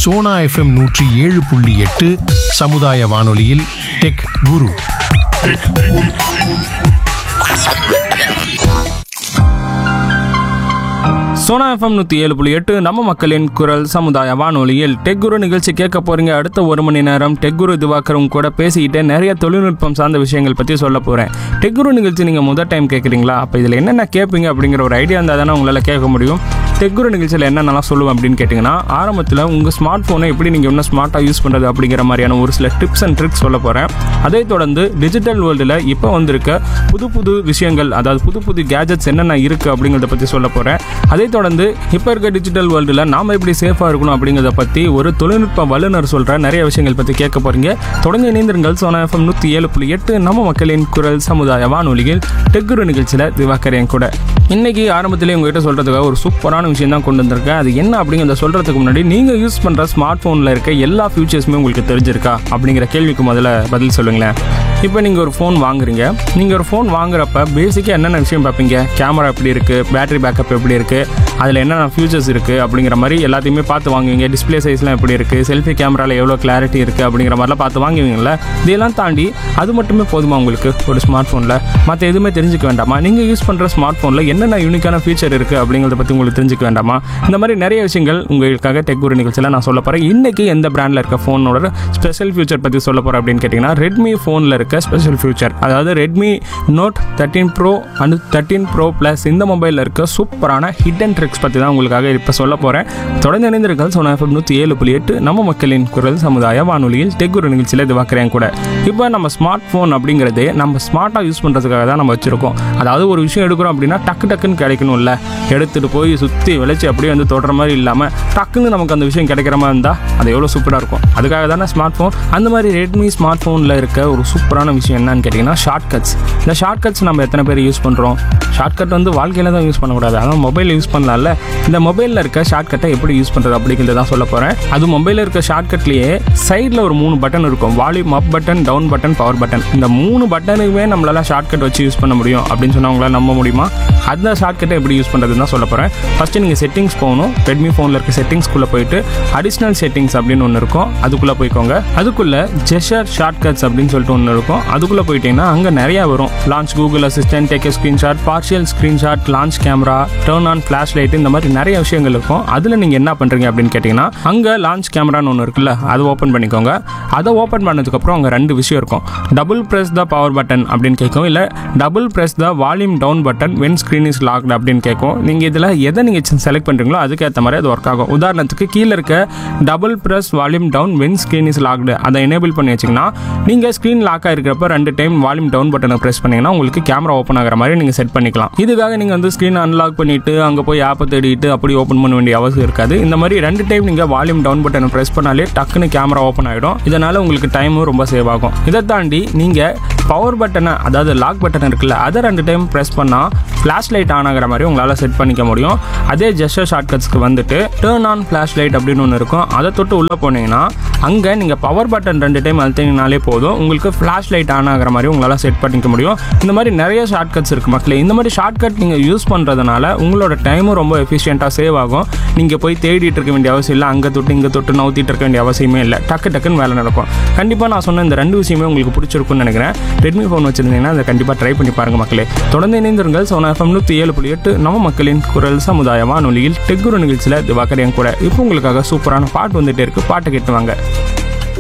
Sona FM நூற்றி ஏழு புள்ளி எட்டு சமுதாய வானொலியில் டெக் குரு சோனா எஃப்எம் நூற்றி ஏழு புள்ளி எட்டு நம்ம மக்களின் குரல் சமுதாய வானொலியில் டெக்குரு நிகழ்ச்சி கேட்க போறீங்க அடுத்த ஒரு மணி நேரம் டெக்குரு திவாகரும் கூட பேசிக்கிட்டு நிறைய தொழில்நுட்பம் சார்ந்த விஷயங்கள் பற்றி சொல்ல போகிறேன் டெக்குரு நிகழ்ச்சி நீங்கள் முதல் டைம் கேட்குறீங்களா அப்போ இதில் என்னென்ன கேட்பீங்க அப்படிங்கிற ஒரு ஐடியா இருந்தால் தானே உங்களால் கேட்க முடியும் டெக்குரு நிகழ்ச்சியில் என்னென்னலாம் சொல்லுவேன் அப்படின்னு கேட்டிங்கன்னா ஆரம்பத்தில் உங்கள் ஸ்மார்ட் ஃபோனை எப்படி நீங்கள் இன்னும் ஸ்மார்ட்டாக யூஸ் பண்ணுறது அப்படிங்கிற மாதிரியான ஒரு சில டிப்ஸ் அண்ட் ட்ரிக்ஸ் சொல்ல போகிறேன் அதைத் தொடர்ந்து டிஜிட்டல் வேர்ல்டில் இப்போ வந்திருக்க புது புது விஷயங்கள் அதாவது புது புது கேஜெட்ஸ் என்னென்ன இருக்குது அப்படிங்கிறத பற்றி சொல்ல போகிறேன் அதைத் தொடர்ந்து இப்போ இருக்க டிஜிட்டல் வேர்ல்டில் நாம் எப்படி சேஃபாக இருக்கணும் அப்படிங்கிறத பற்றி ஒரு தொழில்நுட்ப வல்லுநர் சொல்கிற நிறைய விஷயங்கள் பற்றி கேட்க போகிறீங்க தொடர்ந்து இணைந்திருங்கள் சோனா எஃப்எம் நூற்றி ஏழு புள்ளி எட்டு நம்ம மக்களின் குரல் சமுதாய வானொலியில் டெக்குரு நிகழ்ச்சியில் திவாகரேன் கூட இன்னைக்கு ஆரம்பத்திலே உங்ககிட்ட சொல்கிறதுக்காக ஒரு சூப்பரான விஷயம் தான் கொண்டு வந்திருக்கேன் அது என்ன அப்படிங்கிறத சொல்கிறதுக்கு முன்னாடி நீங்கள் யூஸ் பண்ணுற ஸ்மார்ட் ஃபோனில் இருக்க எல்லா ஃபியூச்சர்ஸுமே உங்களுக்கு தெரிஞ்சிருக்கா அப்படிங்கிற கேள்விக்கு முதல்ல பதில் சொல்லுங்களேன் இப்போ நீங்கள் ஒரு ஃபோன் வாங்குறீங்க நீங்கள் ஒரு ஃபோன் வாங்குறப்ப பேசிக்காக என்னென்ன விஷயம் பார்ப்பீங்க கேமரா எப்படி இருக்குது பேட்டரி பேக்கப் எப்படி இருக்குது அதில் என்னென்ன ஃபியூச்சர்ஸ் இருக்குது அப்படிங்கிற மாதிரி எல்லாத்தையுமே பார்த்து வாங்குவீங்க டிஸ்ப்ளே சைஸ்லாம் எப்படி இருக்குது செல்ஃபி கேமராவில் எவ்வளோ கிளாரிட்டி இருக்குது அப்படிங்கிற மாதிரிலாம் பார்த்து வாங்குவீங்கல்ல இதெல்லாம் தாண்டி அது மட்டுமே போதுமா உங்களுக்கு ஒரு ஸ்மார்ட் ஃபோனில் மற்ற எதுவுமே தெரிஞ்சுக்க வேண்டாமா நீங்கள் யூஸ் பண்ணுற ஸ்மார்ட் ஃபோனில் என்னென்ன யூனிக்கான ஃபீச்சர் இருக்குது அப்படிங்கிறத பற்றி உங்களுக்கு தெரிஞ்சுக்க வேண்டாமா இந்த மாதிரி நிறைய விஷயங்கள் உங்களுக்காக டெக் குரு நிகழ்ச்சியில் நான் சொல்ல போகிறேன் இன்றைக்கி எந்த பிராண்டில் இருக்க ஃபோனோட ஸ்பெஷல் ஃபியூச்சர் பற்றி சொல்ல போகிறேன் அப்படின்னு கேட்டிங்கன்னா ரெட்மி ஃபோனில் இருக்க ஸ்பெஷல் ஃபியூச்சர் அதாவது Redmi Note thirteen Pro and thirteen Pro plus இந்த மொபைலில் இருக்க சூப்பரான ஹிடன் ட்ரிக்ஸ் பற்றி தான் உங்களுக்காக இப்போ சொல்ல போகிறேன் தொடர்ந்து இணைந்திருக்கள் சோனா எஃப்எம் நூற்றி ஏழு புள்ளி எட்டு நம்ம மக்களின் குரல் சமுதாய வானொலியில் டெக் குரு நிகழ்ச்சியில் இது பார்க்குறேன் கூட இப்போ நம்ம ஸ்மார்ட் ஃபோன் அப்படிங்கிறது நம்ம ஸ்மார்ட்டாக யூஸ் பண்ணுறதுக்காக தான் நம்ம வச்சுருக்கோம் அதாவது ஒரு விஷயம் எடுக்கிறோம் அப்படின்னா டக்கு டக்குன்னு கிடைக்கணும்ல எடுத்துகிட்டு போய் சுற்றி விளைச்சி அப்படியே வந்து தொடர மாதிரி இல்லாமல் டக்குன்னு நமக்கு அந்த விஷயம் கிடைக்கிற மாதிரி இருந்தால் அது எவ்வளோ சூப்பராக இருக்கும் அதுக்காக தானே ஸ்மார்ட் ஃபோன் அந்த மாதிரி ரெட்மி ஸ்மார்ட் ஃபோனில் இருக்க ஒரு சூப்பரான விஷயம் என்னன்னு கேட்டிங்கன்னா ஷார்ட் கட்ஸ் இந்த ஷார்ட் கட்ஸ் நம்ம எத்தனை பேர் யூஸ் பண்ணுறோம் ஷார்ட் கட் வந்து வாழ்க்கையில் தான் யூஸ் பண்ணக்கூடாது அதான் மொபைல் யூஸ் பண்ணலாம்ல இந்த மொபைலில் இருக்க ஷார்ட் கட்டை எப்படி யூஸ் பண்ணுறது அப்படிங்கிறத தான் சொல்ல போகிறேன் அது மொபைலில் இருக்க ஷார்ட் கட்லேயே சைடில் ஒரு மூணு பட்டன் இருக்கும் volume up button down button power button இந்த மூணு பட்டனுக்குமே நம்மளால ஷார்ட் கட் வச்சு யூஸ் பண்ண முடியும் அப்படின்னு சொன்னா உங்களால நம்ப முடியுமா அந்த ஷார்ட் கட்டை எப்படி யூஸ் பண்ணுறதுன்னு தான் சொல்ல போகிறேன் ஃபஸ்ட்டு நீங்கள் செட்டிங்ஸ் போகணும் ரெட்மி ஃபோனில் இருக்க செட்டிங்ஸ்குள்ளே போயிட்டு அடிஷ்னல் செட்டிங்ஸ் அப்படின்னு ஒன்று இருக்கும் அதுக்குள்ளே போய்க்கோங்க அதுக்குள்ளே ஜெஷர் ஷார்ட் கட்ஸ் அப்படின்னு சொல்லிட்டு ஒன்று இருக்கும் அதுக்குள்ளே போயிட்டீங்கன்னா அங்கே நிறையா வரும் launch Google Assistant take screenshot partial screenshot launch camera turn on flashlight இந்த மாதிரி நிறைய விஷயங்கள் இருக்கும் அதில் நீங்கள் என்ன பண்ணுறீங்க அப்படின்னு கேட்டிங்கன்னா அங்கே லான்ச் கேமரான்னு ஒன்று இருக்குல்ல அதை ஓப்பன் பண்ணிக்கோங்க அதை ஓப்பன் பண்ணதுக்கப்புறம் அங்கே ரெண்டு விஷயம் இருக்கும் double press the power button அப்படின்னு கேட்கும் இல்லை double press the volume down button when screen is locked அப்படின்னு கேட்கும் நீங்கள் இதில் எதை நீங்கள் செலக்ட் பண்ணுறீங்களோ அதுக்கேற்ற மாதிரி அது ஒர்க் ஆகும் உதாரணத்துக்கு கீழே இருக்க double press volume down when screen is locked அதை எனேபிள் பண்ணி வச்சிங்கன்னா நீங்கள் ஸ்க்ரீன் லாக் ஆகிருக்கிறப்ப ரெண்டு டைம் வால்யூம் டவுன் பட்டனை ப்ரெஸ் பண்ணிங்கன்னா உங்களுக்கு கேமரா ஓப்பன் ஆகிற மாதிரி நீங்கள் செட் பண்ணிக்கலாம் இதுக்காக நீங்கள் வந்து ஸ்க்ரீன் அன்லாக் பண்ணிவிட்டு அங்கே போய் ஆப்பை தேடிட்டு அப்படி ஓப்பன் பண்ண வேண்டிய அவசியம் இருக்காது இந்த மாதிரி ரெண்டு டைம் நீங்கள் வால்யூம் டவுன் பட்டனை ப்ரெஸ் பண்ணாலே டக்குன்னு கேமரா ஓப்பன் ஆகிடும் இதனால் உங்களுக்கு டைமும் ரொம்ப சேவ் ஆகும் இதை தாண்டி நீங்கள் பவர் பட்டனை அதாவது லாக் பட்டன் இருக்குல்ல அதை ரெண்டு டைம் ப்ரெஸ் பண்ணால் ஃப்ளாஷ் லைட் ஆன் ஆகிற மாதிரி உங்களால் செட் பண்ணிக்க முடியும் அதே ஜெஸ்டர் ஷார்ட்கட்ஸ்க்கு வந்துட்டு டேர்ன் ஆன் ஃப்ளாஷ் லைட் அப்படின்னு ஒன்று இருக்கும் அதை தொட்டு உள்ளே போனீங்கன்னா அங்கே நீங்கள் பவர் பட்டன் ரெண்டு டைம் அழுத்திங்கனாலே போதும் உங்களுக்கு ஃப்ளாஷ் லைட் ஆன் ஆகிற மாதிரி உங்களால் செட் பண்ணிக்க முடியும் இந்த மாதிரி நிறைய ஷார்ட்கட்ஸ் இருக்குது மக்களே இந்த மாதிரி ஷார்ட்கட் நீங்கள் யூஸ் பண்ணுறதுனால உங்களோட டைமும் ரொம்ப எஃபிஷியண்ட்டாக சேவ் ஆகும் நீங்கள் போய் தேடிட்டு இருக்க வேண்டிய அவசியம் இல்லை அங்கே தொட்டு இங்கே தொட்டு நவுத்திட்டு இருக்க வேண்டிய அவசியமே இல்லை டக்கு டக்குன்னு வேலை நடக்கும் கண்டிப்பாக நான் சொன்ன இந்த ரெண்டு விஷயமே உங்களுக்கு பிடிச்சிருக்கும்னு நினைக்கிறேன் ரெட்மி ஃபோன் வச்சிருந்தீங்கன்னா அதை கண்டிப்பாக ட்ரை பண்ணி பாருங்க மக்களே தொடர்ந்து இணைந்திருங்கள் சோனா எஃப்எம் நூற்றி ஏழு புள்ளி எட்டு நம்ம மக்களின் குரல் சமுதாய வானொலியில் டெக்குரு நிகழ்ச்சியில் திவாகர் என் கூட இப்போ உங்களுக்காக சூப்பரான பாட்டு வந்துட்டே இருக்கு பாட்டை கேட்டு வாங்க